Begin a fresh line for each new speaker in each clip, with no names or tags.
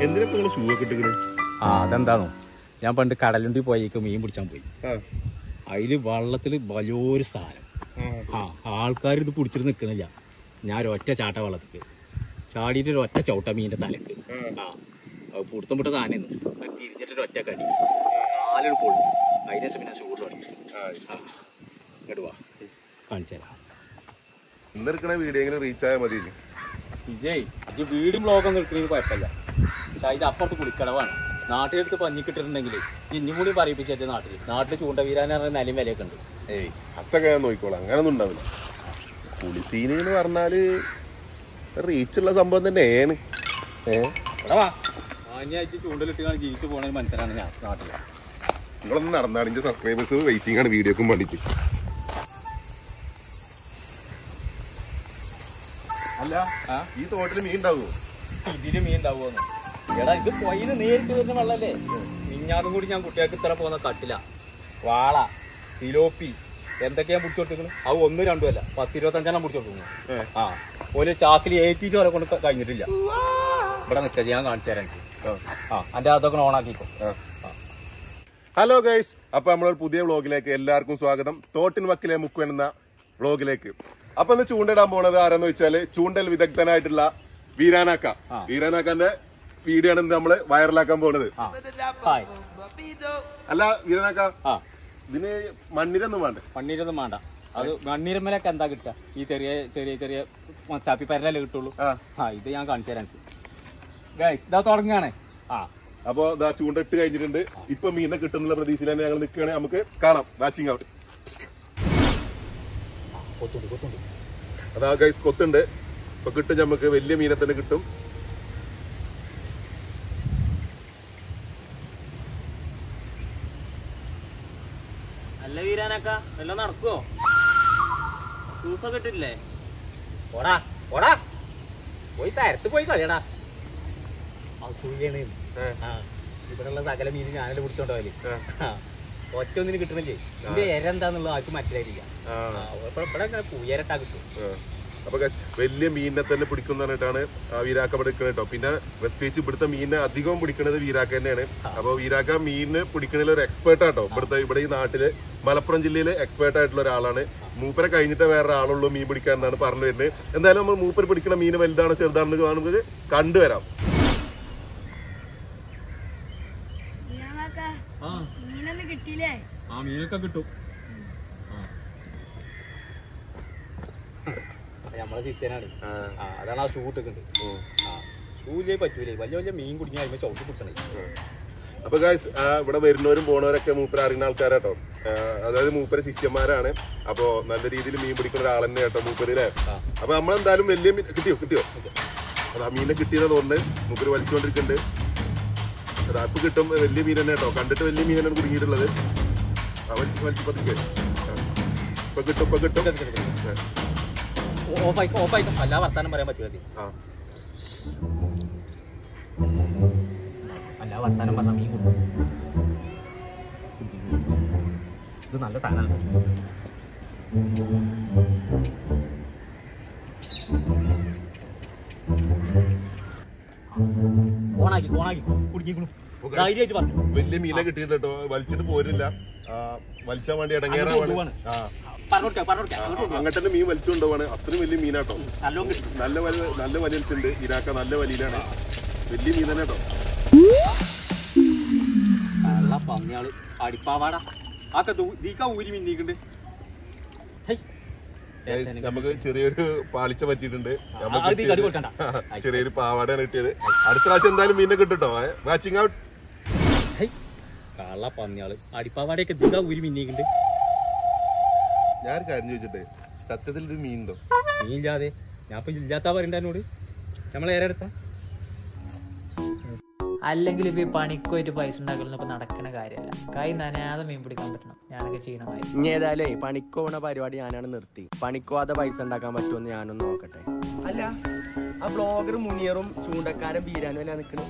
എന്തിനാ നിങ്ങൾ ഷൂ ഒക്കെ ഇട്ടിക്കണ്
ആ അതെന്താണോ ഞാൻ പണ്ട് കടലുണ്ടി പോയേക്ക് മീൻ പിടിച്ചാൻ പോയി
ആ
അതില് വള്ളത്തിൽ വലിയൊരു സാധനം
ആ.
ആ ആൾക്കാർ ഇത് പിടിച്ചിട്ട് നിൽക്കണില്ല ഞാൻ ഒരൊറ്റ ചാട്ട വള്ളത്തിക്ക് ചാടിയിട്ട് ഒരു ഒറ്റ ചവിട്ട മീനിന്റെ തലക്ക് ആ അത് പുടുത്തം വിട്ട സാധനം തിരിഞ്ഞിട്ട് ഒരു ഒറ്റ കടി നാലൊരു പൊള്ളി അതിന് ശേഷം പിന്നെ ചൂട് തുടങ്ങി
ആ.
ആ ഇങ്ങോട്ട് വാ കാണിച്ചു തരാം
ഇന്നെടുക്കണ വീഡിയോ എങ്കിലും റീച്ച് ആയാൽ മതി
വിജയ് ഇത് വീടും ബ്ലോഗൊന്നും എടുക്കണത് കുഴപ്പമില്ല പക്ഷെ അതിന്റെ അപ്പുറത്ത് കുളിക്കടവാണ് നാട്ടിലെടുത്ത് പഞ്ഞിക്കിട്ടിട്ടുണ്ടെങ്കിൽ ഇന്നും കൂടി പറയിപ്പിച്ചേ നാട്ടിൽ നാട്ടിൽ ചൂണ്ട വീരാന്ന് പറഞ്ഞ നിലയും വിലയൊക്കെ ഉണ്ട്
ഏയ് അതൊക്കെ ഞാൻ നോക്കിക്കോളാം അങ്ങനൊന്നും ഉണ്ടാവില്ല പുളിസീനി എന്ന് പറഞ്ഞാല് റീച്ച് ഉള്ള സംഭവം തന്നെയാണ് ഏ
ഇവിടെ വാ മാന്യമായിട്ട് ചൂണ്ടലിട്ട് കാണി ജീവിച്ചു പോണ ഒരു മനുഷ്യനാണ് ഞാൻ നാട്ടിൽ
നിങ്ങളൊന്ന് നടന്നാണ് എന്റെ സബ്സ്ക്രൈബേഴ്സ് വെയിറ്റിംഗ് ആണ് വീഡിയോക്കും വേണ്ടിട്ട് അല്ല
ആ?
ഈ തോട്ടിൽ മീൻ ഉണ്ടാവുമോ
ഇതില് മീൻ ഉണ്ടാവുമെന്ന് എടാ ഇത് പൊയിന്ന് നേരിട്ട് വരുന്ന വെള്ളല്ലേ മിഞ്ഞാതും കൂടി ഞാൻ കുട്ടികൾക്ക് ഇത്ര പോകുന്ന കട്ടില വാള സിലോപ്പി എന്തൊക്കെയാ പിടിച്ചു കൊടുക്കുന്നത് അത് ഒന്നും രണ്ടും അല്ല പത്ത് ഇരുപത്തഞ്ചെണ്ണം പിടിച്ചു കൊടുക്കുന്നു ആ ഒരു ചാക്കിൽ ഏറ്റിട്ട് വരെ കൊണ്ട് ക- കഴിഞ്ഞിട്ടില്ല ഇവിടെ നിൽക്കുക ഞാൻ കാണിച്ചു തരാം എനിക്ക് ആ എൻ്റെ അതൊക്കെ ഓണാക്കിക്കോ
ഹലോ ഗൈസ് അപ്പൊ നമ്മളൊരു പുതിയ വ്ളോഗിലേക്ക് എല്ലാവർക്കും സ്വാഗതം തോട്ടിൻ വക്കിലെ മുക്കു എന്ന വ്ളോഗിലേക്ക് അപ്പൊ ഇന്ന് ചൂണ്ടിടാൻ പോണത് ആരെന്ന് വെച്ചാല് ചൂണ്ടൽ വിദഗ്ധനായിട്ടുള്ള വീരാനാക്ക
ആ.
വീരാനാക്കാന്റെ വീഡിയോ ആണ് ഇന്ന് നമ്മള് വൈറലാക്കാൻ പോണത്
ആ ഹായ്
അല്ല വീരാനാക്ക
ആ
ഇതിന് മണ്ണിരൊന്നും വേണ്ട
മണ്ണീരൊന്നും വേണ്ട അത് മണ്ണീരമ്മലൊക്കെ എന്താ കിട്ടുക ഈ ചെറിയ ചെറിയ ചെറിയ ചാപ്പി പരലല്ലേ കിട്ടുള്ളൂ
ആ
ആ ഇത് ഞാൻ കാണിച്ചു തരാം എനിക്ക് ഗൈസ് ഇതാ തുടങ്ങുകയാണ് ആ
അപ്പൊ ഇതാ ചൂണ്ട ഇട്ട് കഴിഞ്ഞിട്ടുണ്ട് ഇപ്പൊ മീനെ കിട്ടുന്നുള്ള പ്രതീക്ഷയിൽ തന്നെ ഞങ്ങൾ നിൽക്കുകയാണെങ്കിൽ നമുക്ക് കാണാം വാച്ചിങ് ഔട്ട്
കൊത്തുണ്ട് കൊത്തുണ്ട്
അതാ ഗൈസ് കൊത്തുണ്ട് ഇപ്പൊ കിട്ടും നമുക്ക് വലിയ മീനെ തന്നെ കിട്ടും
അല്ല വീരാനക്ക എല്ലാം നടക്കുവോ ഷൂസൊക്കെ ഇട്ടില്ലേ
ഓടാ ഓടാ പോയി തരത്ത് പോയി കളിയടാ അസൂയാണ്
ഏ.
ആ ഇവിടെയുള്ള സകല മീൻ ഞാനല്ലേ പിടിച്ചോണ്ടോ പോയി
ഏ.
ഒറ്റ ഒന്നിന് കിട്ടണില്ലേ ഇതിന്റെ എര എന്താന്നുള്ളത് ആർക്കും മനസ്സിലായില്ല
ആ
ആ, ഇപ്പൊ ഇവിടെ ഇങ്ങനെ പൂയരട്ടാ കിട്ടും
ആ. അപ്പൊ guys, വലിയ മീനിനെ തന്നെ പിടിക്കുന്ന പറഞ്ഞിട്ടാണ് ആ വീരാക്ക ഇവിടെ നിൽക്കുന്നത് കേട്ടോ പിന്നെ പ്രത്യേകിച്ച് ഇവിടുത്തെ മീനിനെ അധികവും പിടിക്കുന്നത് വീരാക്ക തന്നെയാണ് അപ്പൊ വീരാക്ക മീനിന് പിടിക്കണതിൽ ഒരു എക്സ്പേർട്ട് ആട്ടോ ഇവിടുത്തെ ഇവിടെ ഈ നാട്ടില് മലപ്പുറം ജില്ലയിലെ എക്സ്പേർട്ട് ആയിട്ടുള്ള ഒരാളാണ് മൂപ്പരെ കഴിഞ്ഞിട്ട് വേറെ ആളുള്ളൂ മീൻ പിടിക്കാൻ എന്നാണ് പറഞ്ഞു വരുന്നത് എന്തായാലും നമ്മൾ മൂപ്പര് പിടിക്കുന്ന മീൻ വലുതാണോ ചെറുതാണെന്ന് നമുക്ക് കണ്ടുവരാം
ഞങ്ങൾക്ക്
ആ
മീനൊന്നും കിട്ടിയില്ലേ
ആ മീനൊക്കെ കിട്ടും നമ്മളെ ശിഷ്യനാണ്
ആ,
ആ അതാണ് ആ ഷൂ ഇട്ടിട്ടുണ്ട്
ഉം.
ആ ഷൂ ഇല്ലേ പറ്റൂലേ വലിയ വലിയ മീൻ കുടിക്കാൻ കഴിയുമ്പോൾ ചവിട്ടി പിടിച്ചണേ
അപ്പൊ ഗായ്സ് ഇവിടെ വരുന്നവരും പോണവരൊക്കെ മൂപ്പര് അറിയുന്ന ആൾക്കാരാട്ടോ ആ, അതായത് മൂപ്പര് ശിഷ്യന്മാരാണ് അപ്പൊ നല്ല രീതിയിൽ മീൻ പിടിക്കുന്ന ഒരാൾ തന്നെ കേട്ടോ മൂപ്പര് അല്ലേ
ആ.
അപ്പൊ നമ്മളെന്തായാലും വലിയ മീൻ കിട്ടിയോ കിട്ടിയോ അതാ മീനെ കിട്ടിയത് തോന്നുന്നു മൂപ്പര് വലിച്ചുകൊണ്ടിരിക്കുന്നുണ്ട് അതാ ഇപ്പൊ കിട്ടും വലിയ മീൻ തന്നെ കേട്ടോ കണ്ടിട്ട് വലിയ മീൻ തന്നെയാണ് കുടുങ്ങിയിട്ടുള്ളത് ആ വലിച്ച് വലിച്ച് പതുക്കെ ആ. ഇപ്പൊ കിട്ടും ഇപ്പൊ കിട്ടും ആ.
ഓഫായി ഓഫായി അല്ല വർത്താനം പറയാൻ പറ്റൂല
ആ
അല്ല വർത്താനം പറഞ്ഞ മീൻ കിട്ടും ഇത് നല്ല സാധനമാണ് ഓണാക്കി ഓണാക്കി കുടുങ്ങിക്കണു ധൈര്യമായിട്ട് പറഞ്ഞു
വലിയ മീനെ കിട്ടിയിട്ടുണ്ട് കേട്ടോ വലിച്ചിട്ട് പോരില്ല ആ, വലിച്ചാൻ വേണ്ടി ഇടങ്ങേറാണ്
കൊണ്ടുപോവാണ്.
ആ
പറഞ്ഞോട്ടെ പറഞ്ഞോട്ടെ അങ്ങോട്ട് കൊണ്ടുപോ.
അങ്ങോട്ട് തന്നെ മീൻ വലിച്ചുകൊണ്ടുപോവാണ് അത്രയും വലിയ മീനാട്ടോ
നല്ലോണം കിട്ടും
നല്ല വലി നല്ല വലിയുണ്ട് ഇരാക്ക നല്ല വലിയിലാണ് വലിയ മീൻ തന്നെ കേട്ടോ
നല്ല പന്നിയാള് അടിപ്പാവാടാ ആക്കെ ദീക്ക ഊരി മിന്നിക്കുണ്ട്
Guys, നമുക്ക് ചെറിയൊരു പാളിച്ച പറ്റിയിട്ടുണ്ട് നമുക്ക്
അത് ഈ കടി
കിട്ടിയത്
കൊടുക്കണ്ട
ചെറിയൊരു പാവാടയാണ് കിട്ടിയത് അടുത്ത പ്രാവശ്യം എന്തായാലും മീനെ കിട്ടുട്ടോ വാച്ചിങ് ഔട്ട്
കള്ള പന്നിയാള് അടിപ്പാവാടയൊക്കെ ദീക്ക ഊരി മിന്നിക്കുണ്ട്
ഞാൻ ഒരു കാര്യം ചോദിച്ചിട്ടെ സത്യത്തിൽ ഒരു മീൻ ഉണ്ടോ
നീ ഇല്ലാതെ ഞാൻ ഇപ്പൊ ഇല്ലാത്ത പറയണ്ട എന്നോട് നമ്മളേറെ എടുത്ത
അല്ലെങ്കിൽ ഇപ്പൊ ഈ പണിക്കോയിട്ട് പൈസ ഉണ്ടാക്കലൊന്നും ഇപ്പൊ നടക്കണ കാര്യമല്ല കൈ നനയാതെ മീൻ പിടിക്കാൻ പറ്റണം ഞാനൊക്കെ ചെയ്യണ കാര്യം
ഇനി ഏതായാലും പണിക്ക് പോണ പരിപാടി ഞാനാണ് നിർത്തി പണിക്കോവാതെ പൈസ ഉണ്ടാക്കാൻ പറ്റുമെന്ന് ഞാനൊന്ന് നോക്കട്ടെ അല്ല ആ ബ്ലോഗർ മുനിയറും ചൂണ്ടക്കാരൻ ബീരാനും അല്ല നിൽക്കണം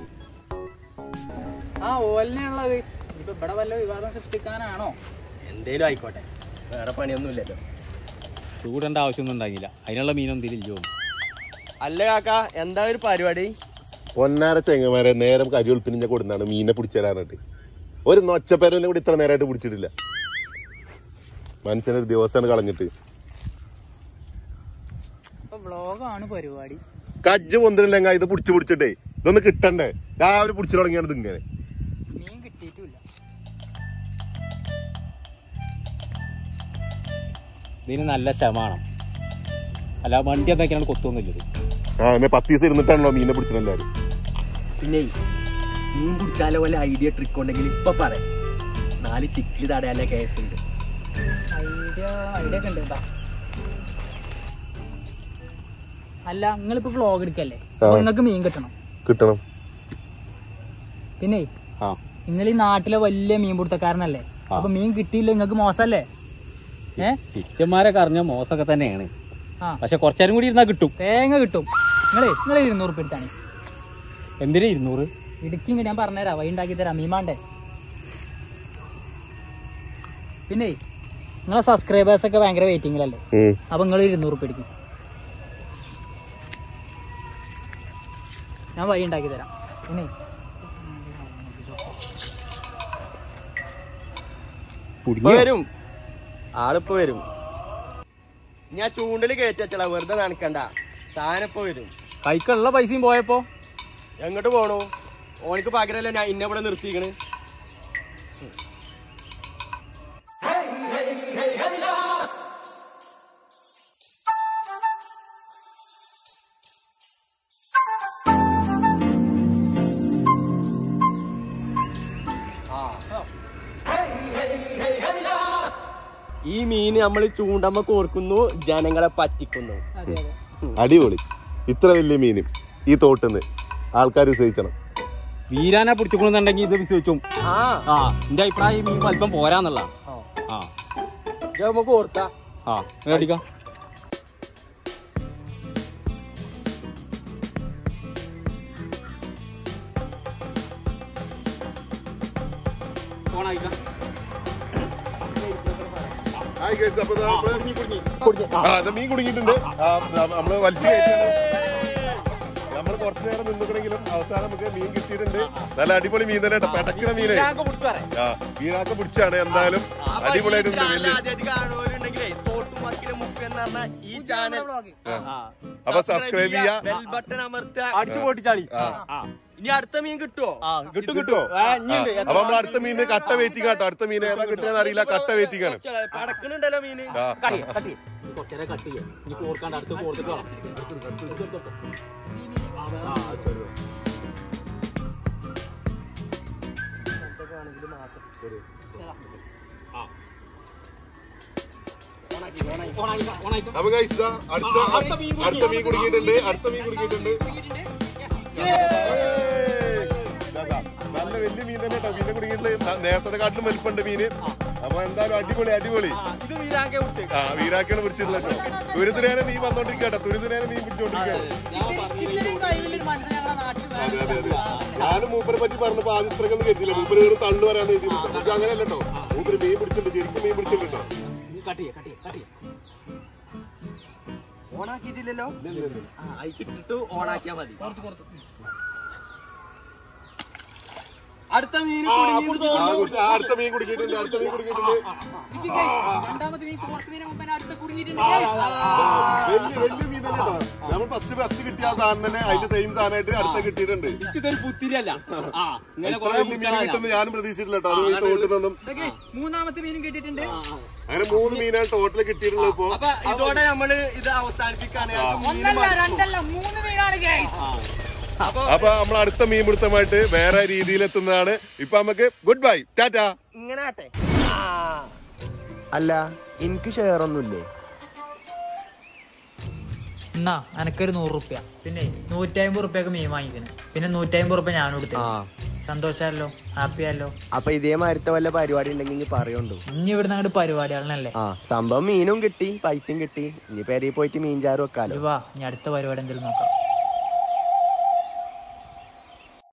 ആ ഓലിനുള്ളത് ഇപ്പൊ ഇവിടെ വല്ല വിവാദം സൃഷ്ടിക്കാനാണോ
എന്തേലും ആയിക്കോട്ടെ വേറെ പണിയൊന്നും ഇല്ലല്ലോ
ചൂടേണ്ട ആവശ്യമൊന്നും ഉണ്ടാകില്ല അതിനുള്ള മീനൊന്നും ഇതിലില്ലോ
അല്ല കാക്ക എന്താ ഒരു പരിപാടി
പൊന്നാര ചെങ്ങന്മാരെ നേരം കരി ഒളിപ്പിന് ഞാൻ കൊടുന്നാണ് മീനെ പിടിച്ചു തരാനായിട്ട് ഒരു നൊച്ചപ്പേരനെ കൂടി ഇത്ര നേരമായിട്ട് പിടിച്ചിട്ടില്ല മനുഷ്യനൊരു ദിവസമാണ് കളഞ്ഞിട്ട്
വ്ളോഗാണ് പരിപാടി
കജ്ജ് പൊന്തിരില്ലെങ്ക ഇത് പിടിച്ച് പിടിച്ചിട്ടേ ഇതൊന്ന് കിട്ടണ്ടേ രാവിലെ പിടിച്ചു തുടങ്ങിയാണ് ഇത് ഇങ്ങനെ
മീൻ കിട്ടിയിട്ടില്ല
ഇതിന് നല്ല ശമാണ് അല്ല വണ്ടി എന്തൊക്കെയാണ് കൊത്തൊന്നുമില്ലത്
ആ എന്നെ പത്ത് ദിവസം ഇരുന്നിട്ടാണല്ലോ മീനെ പിടിച്ചത് എല്ലാവരും
പിന്നെ മീൻ പിടിച്ചാലോ വല്ല ഐഡിയ ട്രിക്ക് ഉണ്ടെങ്കിൽ ഇപ്പൊ പറയാം നാല് ചിക്കില് തടയാനുള്ള കേസ് ഉണ്ട്
ഐഡിയ ഐഡിയ ഒക്കെ ഉണ്ട് കേട്ടോ അല്ല നിങ്ങളിപ്പോ വ്ളോഗ് എടുക്കല്ലേ അപ്പൊ നിങ്ങൾക്ക് മീൻ കിട്ടണം
കിട്ടണം
പിന്നെ
ആ
നിങ്ങൾ ഈ നാട്ടിലെ വലിയ മീൻ പിടുത്തക്കാരനല്ലേ അപ്പൊ മീൻ കിട്ടിയില്ല നിങ്ങൾക്ക് മോശമല്ലേ ഏ
ശിഷ്യന്മാരൊക്കെ അറിഞ്ഞ മോശമൊക്കെ തന്നെയാണ്
ആ
പക്ഷെ കുറച്ചേരം കൂടി ഇരുന്നാ കിട്ടും
തേങ്ങ കിട്ടും നിങ്ങളേ നിങ്ങൾ ഇരുന്നൂറ് ഉറുപ്പ് എടുത്താണ്
എന്തിനാ ഇരുന്നൂറ്
ഇടുക്കി ഇങ്ങോട്ട് ഞാൻ പറഞ്ഞുതരാം വഴി ഉണ്ടാക്കി തരാം മീമാണ്ടേ പിന്നെ നിങ്ങളെ സബ്സ്ക്രൈബേഴ്സ് ഒക്കെ ഭയങ്കര വെയിറ്റിംഗിലല്ലേ
ഉം.
അപ്പൊ നിങ്ങൾ ഇരുന്നൂറ് ഉറുപ്പ് എടുക്കും ഞാൻ വഴി ഉണ്ടാക്കി തരാം പിന്നെ
ഇപ്പൊ വരും ആളിപ്പോ വരും ഞാൻ ചൂണ്ടല് കയറ്റച്ചള വെറുതെ നനക്കണ്ട സാധനം ഇപ്പൊ വരും
കൈക്കുള്ള പൈസയും പോയപ്പോ
എങ്ങോട്ട് പോണു ഓനിക്ക് പകരല്ല ഞാൻ ഇന്നെ ഇവിടെ നിർത്തിക്കണ് ഈ മീൻ നമ്മൾ ചൂണ്ടമ്മ കോർക്കുന്നു ജനങ്ങളെ പറ്റിക്കുന്നു
അതെ അതെ
അടിപൊളി ഇത്ര വലിയ മീന് ഈ തോട്ടിന്ന് ആൾക്കാർ വിശ്വസിക്കണം
വീരാനെ പിടിച്ചുകൊണ്ടെന്നുണ്ടെങ്കിൽ ഇത് വിശ്വസിച്ചും
ആ
ആ എന്റെ അഭിപ്രായം ഈ മീൻ അല്പം പോരാന്നുള്ള ആ
ഇത് നമുക്ക് ഓർത്താ
ആ ഇങ്ങനെ അടിക്കാം ഓണായിക്കാം
ഹായ് guys, അപ്പൊ ദാ നമ്മള് ആ, ദാ മീൻ കുടുങ്ങിയിട്ടുണ്ട് ആ, ദാ നമ്മള് വലിച്ചു കയറ്റിയാണ് നമ്മൾ കുറച്ചു നേരം നിന്നിക്കണെങ്കിലും അവസാനം നമുക്ക് മീൻ കിട്ടിയിട്ടുണ്ട് നല്ല അടിപൊളി മീൻ തന്നെ കേട്ടോ പെടക്കണ മീനെ ആ മീനാക്ക പിടിച്ചാണ് എന്തായാലും അടിപൊളിയായിട്ടുണ്ട് വലിയ
ഈ ചാനൽ
അപ്പൊ സബ്സ്ക്രൈബ് ചെയ്യാ
ബെൽ ബട്ടൺ അമർത്തുക
അടിച്ചു പൊട്ടിച്ചാളി
ആ.
ആ
ഇനി അടുത്ത മീൻ കിട്ടുമോ
ആ കിട്ടും
കിട്ടോ
കിട്ടും ആ, ഇനിയുണ്ട്.
ആ, അപ്പൊ നമ്മൾ അടുത്ത മീനിന് കട്ട വെയിറ്റിംഗ് ആട്ടോ അടുത്ത മീൻ ഏതാ കിട്ടുകയെന്ന് അറിയില്ല കട്ട വെയിറ്റിംഗ് ആണ്
പടക്കണുണ്ടല്ലോ മീന്
ആ,
കട്ട് ചെയ്യ്, കട്ട് ചെയ്യ്. ഇത് കുറച്ചേരം കട്ട് ചെയ്യാം ഇനി കോർക്കാണ്ട് അടുത്ത് കോർത്തിട്ട് വേണം ഓണായിക്കാം, ഓണായിക്കാം.
അപ്പൊ guys, ഇതാ അടുത്ത
അടുത്ത മീൻ കുടുങ്ങി.
അടുത്ത മീൻ കുടുങ്ങിയിട്ടുണ്ട് അടുത്ത മീൻ കുടുങ്ങിയിട്ടുണ്ട് ഇതാ, നല്ല വലിയ മീൻ തന്നെ കേട്ടോ മീനെ കുടുങ്ങിയിട്ടുണ്ട് നേരത്തെ കാട്ടിലും വലിപ്പുണ്ട് മീന് അപ്പൊ എന്തായാലും അടിപൊളി അടിപൊളി
ആ, ഇത് വീരാക്കെ വിട്ട്
ആ വീരാക്കാണ് പിടിച്ചിട്ടുള്ളത് കേട്ടോ തുരുതുനേരം മീൻ വന്നോണ്ടിരിക്കുക കേട്ടോ തുരുതുനേരം മീൻ പിടിച്ചോണ്ടിരിക്കുകയാണ് അതെ അതെ അതെ ഞാനും മൂപ്പരെ പറ്റി പറഞ്ഞപ്പോ ആദ്യം ഇത്രയൊക്കെ ഒന്നും കരുതിയില്ല മൂപ്പര് വെറും തള്ളു പറയാൻ എഴുതിയിട്ടുണ്ട് പക്ഷെ അങ്ങനെയല്ല കേട്ടോ മൂപ്പര് മീൻ പിടിച്ചിട്ടുണ്ട് ശരിക്കും മീൻ പിടിച്ചിട്ടുണ്ട് കേട്ടോ
കട്ട് ചെയ്യാം, കട്ട് ചെയ്യാം, കട്ട് ചെയ്യാം.
ഓണാക്കിയിട്ടില്ലല്ലോ ആ അയക്കിട്ടിട്ട് ഓണാക്കിയാ മതി അടുത്ത മീൻ കുടുങ്ങി എന്ന്
ആ,
തോന്നുന്നു
കുറിച്ച് ആ, അടുത്ത മീൻ കുടുങ്ങിയിട്ടുണ്ട് അടുത്ത മീൻ കുടുങ്ങിയിട്ടുണ്ട്
രണ്ടാമത്തെ മീൻ കോർക്കുന്നതിന് മുമ്പ് അടുത്ത കുടുങ്ങിയിട്ടുണ്ട്
വലിയ വലിയ മീൻ തന്നെ കേട്ടോ നമ്മൾ ഫസ്റ്റ് ഫസ്റ്റ് കിട്ടിയ ആ സാധനം തന്നെ അതിന്റെ സെയിം സാധനമായിട്ട് അടുത്ത കിട്ടിയിട്ടുണ്ട്
ഇതൊരു പുത്തിരിയല്ല ആ ഇങ്ങനെ
ഇത്ര
കുറെ
വലിയ മീൻ കിട്ടുന്ന ഞാനും പ്രതീക്ഷിച്ചിട്ടില്ല കേട്ടോ അത് ഈ തോട്ടിൽ നിന്നും
ഇതൊക്കെ മൂന്നാമത്തെ മീനും കിട്ടിയിട്ടുണ്ട്
അങ്ങനെ മൂന്ന് മീനാണ് ടോട്ടൽ കിട്ടിയിട്ടുള്ളത് ഇപ്പോ
അപ്പൊ ഇതോടെ നമ്മള് ഇത് അവസാനിപ്പിക്കാണ് ഞങ്ങൾക്ക് മീന്
ഒന്നല്ല
മടുത്തു.
രണ്ടല്ല മൂന്ന് മീനാണ് guys.
അപ്പൊ
അപ്പൊ നമ്മൾ അടുത്ത മീൻ പിടുത്തമായിട്ട് വേറെ രീതിയിൽ എത്തുന്നതാണ് ഇപ്പൊ നമുക്ക് ഗുഡ് ബൈ ടാറ്റാ
ഇങ്ങനെ ആട്ടെ അല്ല എനിക്ക് ഷെയർ ഒന്നുമില്ലേ
എന്നാ എനക്കൊരു നൂറ് റുപ്യ പിന്നെ നൂറ്റമ്പത് റുപ്യക്ക് മീൻ വാങ്ങിക്കണം പിന്നെ നൂറ്റമ്പത് റുപ്യ ഞാൻ കൊടുത്തു സന്തോഷമല്ലോ ഹാപ്പി ആയല്ലോ
അപ്പൊ ഇതേമാതിരത്തെ വല്ല പരിപാടി ഉണ്ടെങ്കിൽ ഇനി പറയുണ്ടോ
ഇനി ഇവിടുന്ന് അങ്ങോട്ട് പരിപാടികളല്ലേ
ആ സംഭവം മീനും കിട്ടി പൈസയും കിട്ടി ഇനി പെരയിൽ പോയിട്ട് മീൻ ചാറ് വെക്കാലോ
വാ ഇനി അടുത്ത പരിപാടി എന്തെങ്കിലും നോക്കാം